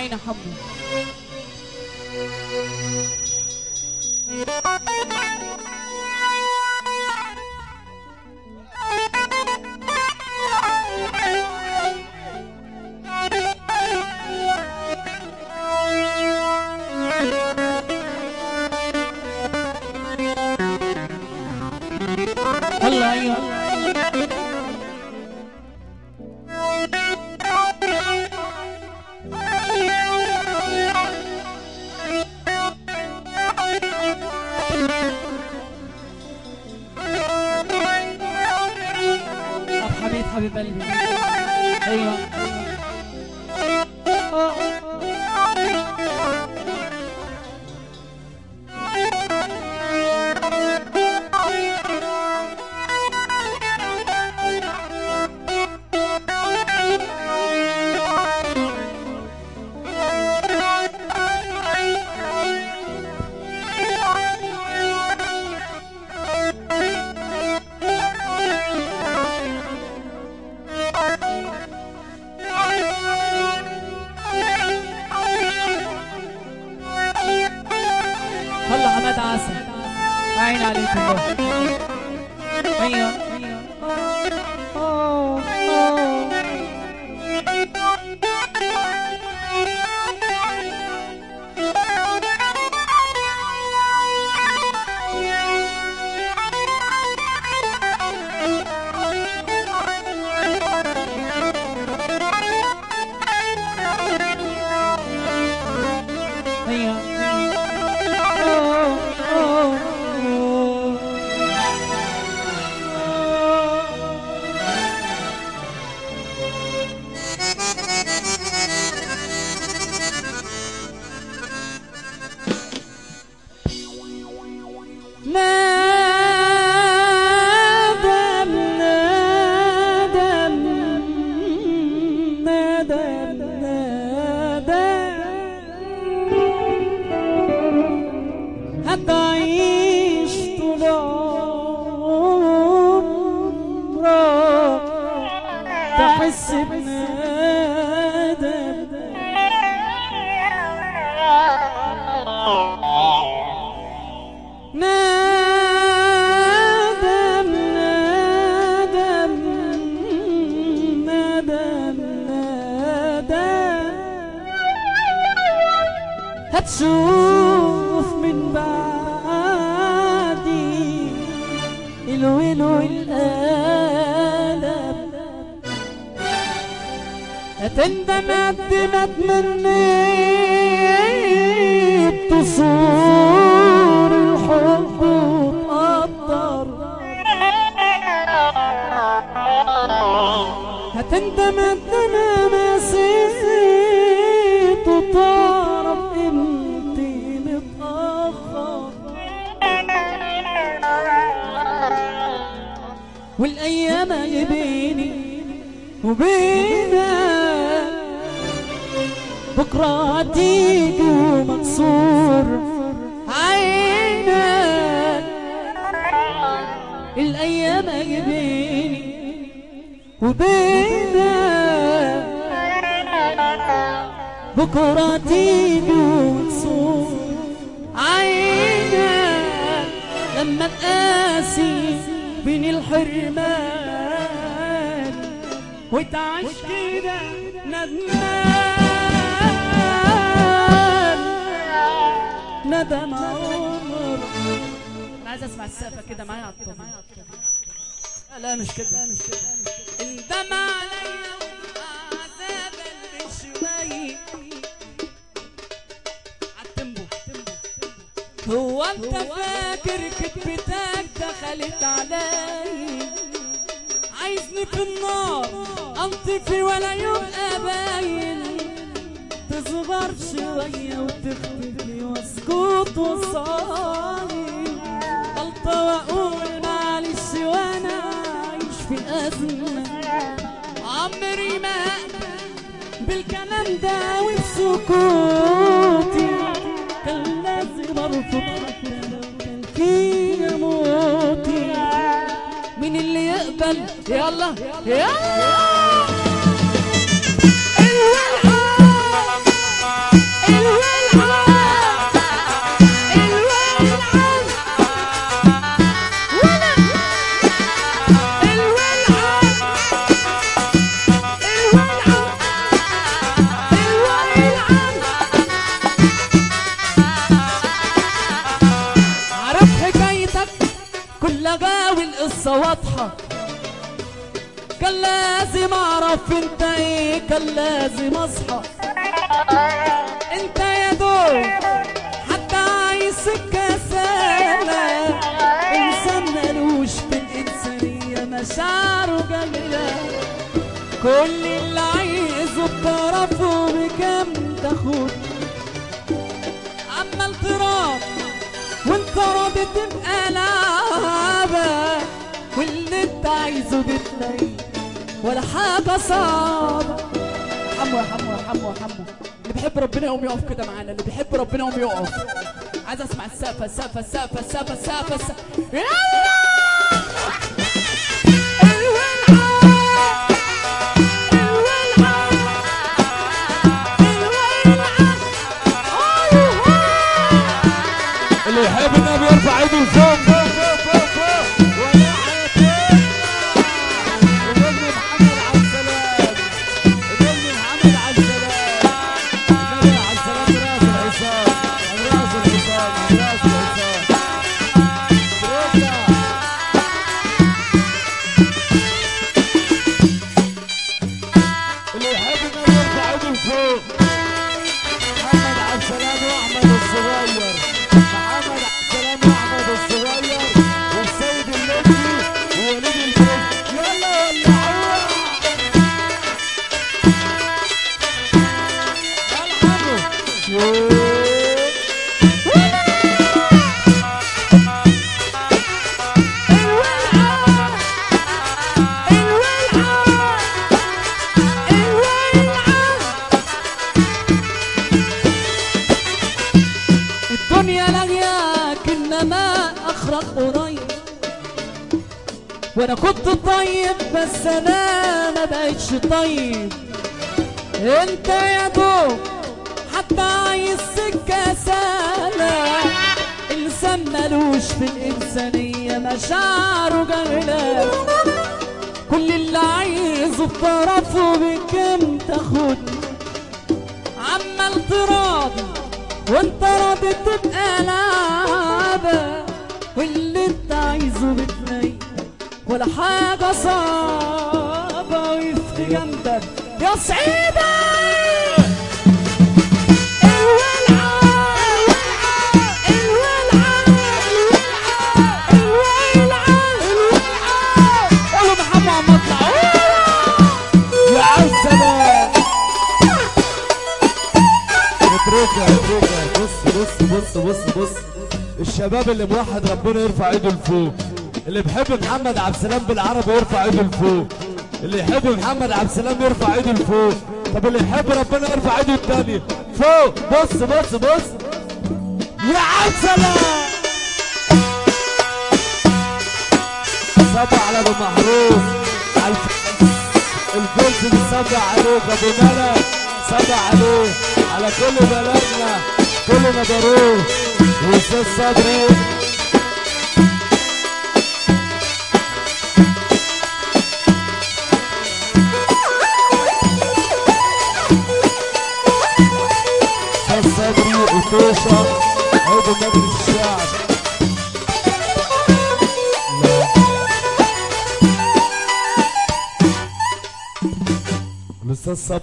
عيني حبه هلا ايوه طب حبيب حبيب قلبي ايوه هلا حماد عاصم عين عليكم بقى. ايوه نادم نادم نادم نادم هتعيش طول عمرك تحس بندم ندم ندم ندم ندم هتشوف من بعدي الويل والألم هتندم قد ما تمنيت تصور الحب وتقدر هتندم قد انا نسيت وتعرف انتي متأخر والايام اللي بيني وبينك بكرة هتيجي ومكسور عينك الأيام اللي بيني وبينك بكرة تيجي وتصور عينك لما تقاسي بين الحرمان وتعيش كده ندمان ندم عمر انا عايز اسمع السقفه كده معايا على الطبل لا لا مش كده مش كده الدم عليا وعذاب قلبي شوي عالتمبو هو انت فاكر كتبتك دخلت علي عايزني في النار انطفي ولا يبقى باين تصغر شوية وتختفي واسكت وصالي غلطة واقول معلش وانا عايش في ازمة عمري ما هقبل بالكلام ده وبسكوتي كان لازم ارفض حتى لو كان فيا موتي مين اللي يقبل يلا يلا واضحة كان لازم اعرف انت ايه كان لازم اصحى انت يا دوب حتى عايز سكة سهلة انسان ملوش في الانسانية مشاعره جميلة كل اللي عايزه بطرفه بكام تاخد اما التراب وانت راضي تبقى لعبة واللي انت عايزه بتلاقيه ولا حاجة صعبة حمو يا حمو يا حمو يا حمو اللي بيحب ربنا يقوم يقف كده معانا اللي بيحب ربنا يقوم يقف عايز اسمع السقفة السقفة السقفة السقفة السقفة السقفة يلا الولعة الولعة الولعة أيوه اللي يحب النبي يرفع ايده لفوق فوق فوق فوق فوق ولا حياتين ونجم محمد على السلام نجم محمد على السلام النبي على السلام راس الحصان راس الحصان راس الحصان تروكا اللي يحب النبي يرفع ايده لفوق محمد عبد السلام واحمد الصغير محمد عبد السلام واحمد الصغير والسيد اللبي ووليد البيت يلا ولعوها الحموا الدنيا لاغياك انما اخرك قريب وانا كنت طيب بس انا ما بقتش طيب انت يا دوب حتى عايز سكة سهلة انسان ملوش في الانسانية مشاعره جميلة كل اللي عايزه بطرفه بكام تاخد عمال تراضي وانت راضي تبقى لعبة واللي انت عايزه بتلاقيه ولا حاجة صعبة وقفت جنبك يا سعيدة الولعة الولعة الولعة الولعة قولوا محمد عم اطلع يا عالسلام اتركها اتركها بص بص بص بص بص الشباب اللي موحد ربنا يرفع ايده لفوق اللي بيحب محمد عبد السلام بالعربي يرفع ايده لفوق اللي يحب محمد عبد السلام يرفع ايده لفوق طب اللي يحب ربنا يرفع ايده التانية فوق بص بص بص يا عبد السلام صبع على ابو محروس على الف... الجولز بيصبع عليك ابو ملك صبع عليه على كل بلدنا كل مبروك واستاذ صبري استاذ صبري وطوشه عضو مجلس الشعب الاستاذ صبري